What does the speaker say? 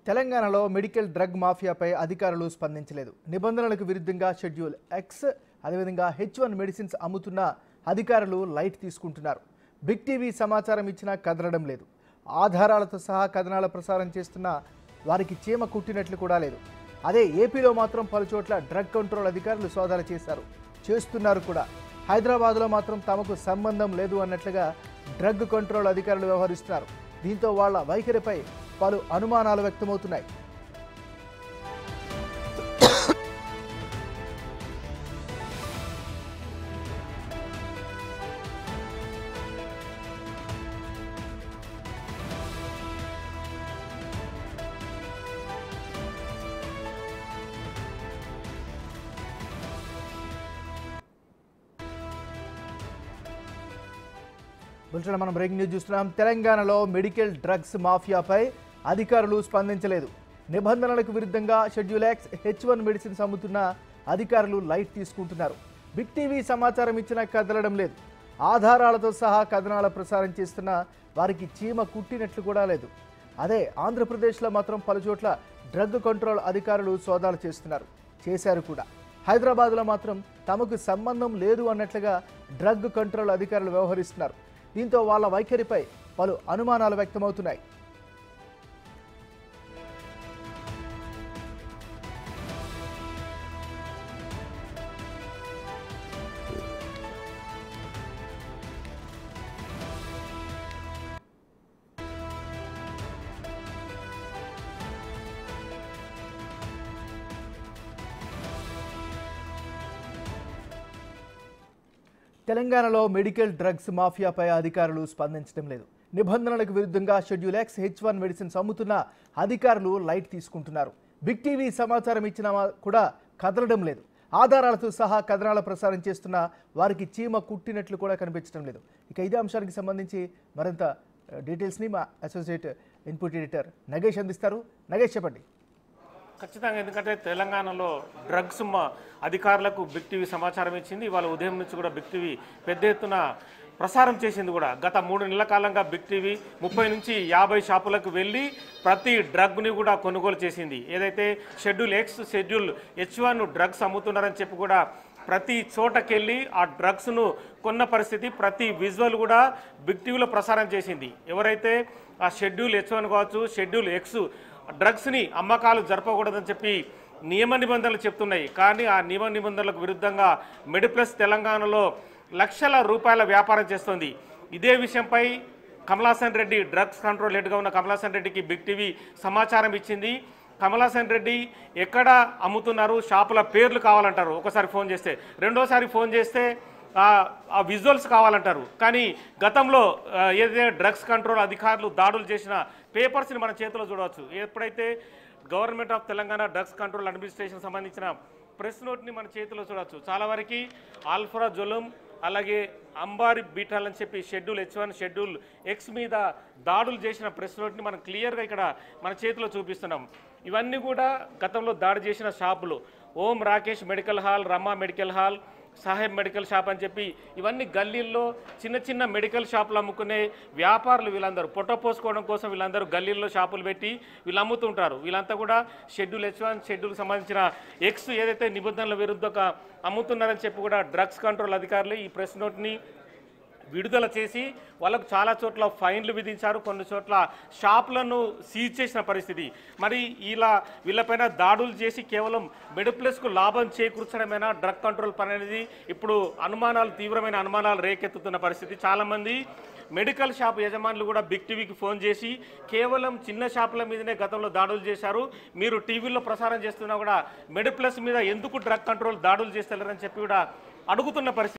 తెలంగాణలో medical drug మాఫియాపై అధికారులు స్పందించలేదు నిబంధనలకు విరుద్ధంగా షెడ్యూల్ ఎక్స్ అదేవిధంగా హెచ్ వన్ మెడిసిన్స్ అమ్ముతున్న అధికారులు లైట్ తీసుకుంటున్నారు బిగ్ టీవీ సమాచారం ఇచ్చినా కదలడం లేదు ఆధారాలతో సహా కథనాల ప్రసారం చేస్తున్న వారికి చీమ కుట్టినట్లు కూడా లేదు అదే ఏపీలో మాత్రం పలుచోట్ల డ్రగ్ కంట్రోల్ అధికారులు సోదాలు చేశారు చేస్తున్నారు కూడా హైదరాబాద్లో మాత్రం తమకు సంబంధం లేదు అన్నట్లుగా డ్రగ్ కంట్రోల్ అధికారులు వ్యవహరిస్తున్నారు దీంతో వాళ్ళ వైఖరిపై పలు అనుమానాలు వ్యక్తమవుతున్నాయి బులెటిన్ మనం బ్రేకింగ్ న్యూస్ చూస్తున్నాం తెలంగాణలో మెడికల్ డ్రగ్స్ మాఫియాపై అధికారులు స్పందించలేదు నిబంధనలకు విరుద్ధంగా schedule X H one medicines అమ్ముతున్న అధికారులు లైట్ తీసుకుంటున్నారు బిగ్ టీవీ సమాచారం ఇచ్చినా కదలడం లేదు ఆధారాలతో సహా కథనాల ప్రసారం చేస్తున్న వారికి చీమ కుట్టినట్లు కూడా లేదు అదే ఆంధ్రప్రదేశ్లో మాత్రం పలుచోట్ల డ్రగ్ కంట్రోల్ అధికారులు సోదాలు చేస్తున్నారు చేశారు కూడా హైదరాబాద్లో మాత్రం తమకు సంబంధం లేదు అన్నట్లుగా డ్రగ్ కంట్రోల్ అధికారులు వ్యవహరిస్తున్నారు దీంతో వాళ్ళ వైఖరిపై పలు అనుమానాలు వ్యక్తమవుతున్నాయి తెలంగాణలో మెడికల్ డ్రగ్స్ మాఫియాపై అధికారులు స్పందించడం లేదు నిబంధనలకు విరుద్ధంగా schedule X H one medicines అమ్ముతున్న అధికారులు లైట్ తీసుకుంటున్నారు బిగ్ టీవీ సమాచారం ఇచ్చినా కూడా కదలడం లేదు ఆధారాలతో సహా కథనాల ప్రసారం చేస్తున్న వారికి చీమ కుట్టినట్లు కూడా కనిపించడం లేదు ఇక ఇదే అంశానికి సంబంధించి మరింత ఆ, డీటెయిల్స్ని మా అసోసియేట్ ఇన్పుట్ ఎడిటర్ నగేష్ అందిస్తారు నగేష్ చెప్పండి ఖచ్చితంగా ఎందుకంటే తెలంగాణలో డ్రగ్స్ మా అధికారులకు బిగ్ టీవీ సమాచారం ఇచ్చింది ఇవాళ ఉదయం నుంచి కూడా బిగ్ టీవీ పెద్ద ఎత్తున ప్రసారం చేసింది కూడా గత మూడు నెలల కాలంగా బిగ్ టీవీ ముప్పై నుంచి యాభై షాపులకు వెళ్ళి ప్రతి డ్రగ్ని కూడా కొనుగోలు చేసింది ఏదైతే schedule X schedule H one drugs అమ్ముతున్నారని చెప్పి కూడా ప్రతి చోటకెళ్ళి ఆ డ్రగ్స్ను కొన్న పరిస్థితి ప్రతి విజువల్ కూడా బిగ్ టీవీలో ప్రసారం చేసింది ఎవరైతే ఆ షెడ్యూల్ హెచ్ వన్ కావచ్చు షెడ్యూల్ ఎక్స్ డ్రగ్స్ని అమ్మకాలు జరపకూడదని చెప్పి నియమ నిబంధనలు చెప్తున్నాయి కానీ ఆ నియమ నిబంధనలకు విరుద్ధంగా మెడిప్లస్ తెలంగాణలో లక్షల రూపాయల వ్యాపారం చేస్తుంది ఇదే విషయంపై కమలాసన్ రెడ్డి డ్రగ్స్ కంట్రోల్ హెడ్గా ఉన్న కమలాసన్ రెడ్డికి బిగ్ టీవీ సమాచారం ఇచ్చింది కమలాసన్ రెడ్డి ఎక్కడ అమ్ముతున్నారు షాపుల పేర్లు కావాలంటారు ఒకసారి ఫోన్ చేస్తే రెండోసారి ఫోన్ చేస్తే ఆ ఆ విజువల్స్ కావాలంటారు కానీ గతంలో ఆ, ఏదైతే డ్రగ్స్ కంట్రోల్ అధికారులు దాడులు చేసిన పేపర్స్ని మన చేతిలో చూడవచ్చు ఎప్పుడైతే government of Telangana drugs control administration సంబంధించిన ప్రెస్ నోట్ని మన చేతిలో చూడవచ్చు చాలా వరకు ఆల్ఫరా జొలం అలాగే అంబారి బీటాల్ అని చెప్పి schedule H one schedule X మీద దాడులు చేసిన ప్రెస్ నోట్ని మనం క్లియర్గా ఇక్కడ మన చేతిలో చూపిస్తున్నాం ఇవన్నీ కూడా గతంలో దాడి చేసిన షాపులు Om Rakesh medical hall Rama medical hall Saheb medical shop అని చెప్పి ఇవన్నీ గల్లీల్లో చిన్న చిన్న మెడికల్ షాపులు అమ్ముకునే వ్యాపారులు వీళ్ళందరూ పొట్ట పోసుకోవడం కోసం వీళ్ళందరూ గల్లీల్లో షాపులు పెట్టి వీళ్ళు అమ్ముతుంటారు వీళ్ళంతా కూడా షెడ్యూల్ హెచ్ వన్ షెడ్యూల్ సంబంధించిన ఎక్స్ ఏదైతే నిబంధనల విరుద్ధంగా అమ్ముతున్నారని చెప్పి కూడా డ్రగ్స్ కంట్రోల్ అధికారులు ఈ ప్రెస్ నోట్ని విడుదల చేసి వాళ్ళకు చాలా చోట్ల ఫైన్లు విధించారు కొన్ని చోట్ల షాపులను సీజ్ చేసిన పరిస్థితి మరి ఇలా వీళ్ళపైన దాడులు చేసి కేవలం మెడిప్లస్కు లాభం చేకూర్చడమేనా డ్రగ్ కంట్రోల్ పని అనేది ఇప్పుడు అనుమానాలు తీవ్రమైన అనుమానాలు రేకెత్తుతున్న పరిస్థితి చాలామంది మెడికల్ షాప్ యజమానులు కూడా బిగ్ టీవీకి ఫోన్ చేసి కేవలం చిన్న షాపుల మీదనే గతంలో దాడులు చేశారు మీరు టీవీలో ప్రసారం చేస్తున్నా కూడా మెడిప్లస్ మీద ఎందుకు డ్రగ్ కంట్రోల్ దాడులు చేస్తలేరని చెప్పి కూడా అడుగుతున్న పరిస్థితి